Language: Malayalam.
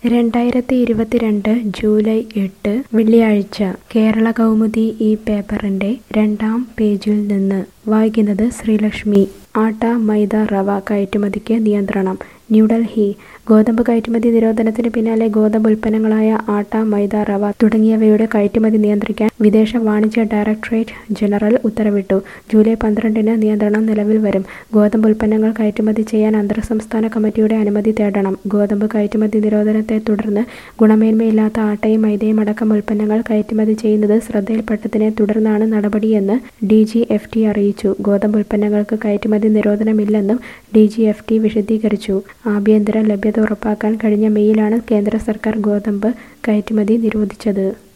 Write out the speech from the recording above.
രണ്ടായിരത്തി ഇരുപത്തിരണ്ട് ജൂലൈ എട്ട് വെള്ളിയാഴ്ച കേരള കൗമുദി ഈ പേപ്പറിന്റെ രണ്ടാം പേജിൽ നിന്ന് വായിക്കുന്നത് ശ്രീലക്ഷ്മി ആട്ട മൈദ റവ കയറ്റുമതിക്ക് നിയന്ത്രണം ന്യൂഡൽഹി ഗോതമ്പ് കയറ്റുമതി നിരോധനത്തിന് പിന്നാലെ ഗോതമ്പ് ഉൽപ്പന്നങ്ങളായ ആട്ട മൈദ റവ തുടങ്ങിയവയുടെ കയറ്റുമതി നിയന്ത്രിക്കാൻ വിദേശ വാണിജ്യ ഡയറക്ടറേറ്റ് ജനറൽ ഉത്തരവിട്ടു ജൂലൈ പന്ത്രണ്ടിന് നിയന്ത്രണം നിലവിൽ വരും ഗോതമ്പ് ഉൽപ്പന്നങ്ങൾ കയറ്റുമതി ചെയ്യാൻ അന്തർ സംസ്ഥാന കമ്മിറ്റിയുടെ അനുമതി തേടണം ഗോതമ്പ് കയറ്റുമതി നിരോധനത്തെ തുടർന്ന് ഗുണമേന്മയില്ലാത്ത ആട്ടയും മൈദയും അടക്കം ഉൽപ്പന്നങ്ങൾ കയറ്റുമതി ചെയ്യുന്നത് ശ്രദ്ധയിൽപ്പെട്ടതിനെ തുടർന്നാണ് നടപടിയെന്ന് ഡി ജി എഫ് ടി അറിയിച്ചു ഗോതമ്പ് ഉൽപ്പന്നങ്ങൾക്ക് കയറ്റുമതി നിരോധനമില്ലെന്നും ഡി ജി എഫ് ടി വിശദീകരിച്ചു ആഭ്യന്തര ലഭ്യത ഉറപ്പാക്കാൻ കഴിഞ്ഞ മെയ്യിലാണ് കേന്ദ്ര സർക്കാർ ഗോതമ്പ് കയറ്റുമതി നിരോധിച്ചത്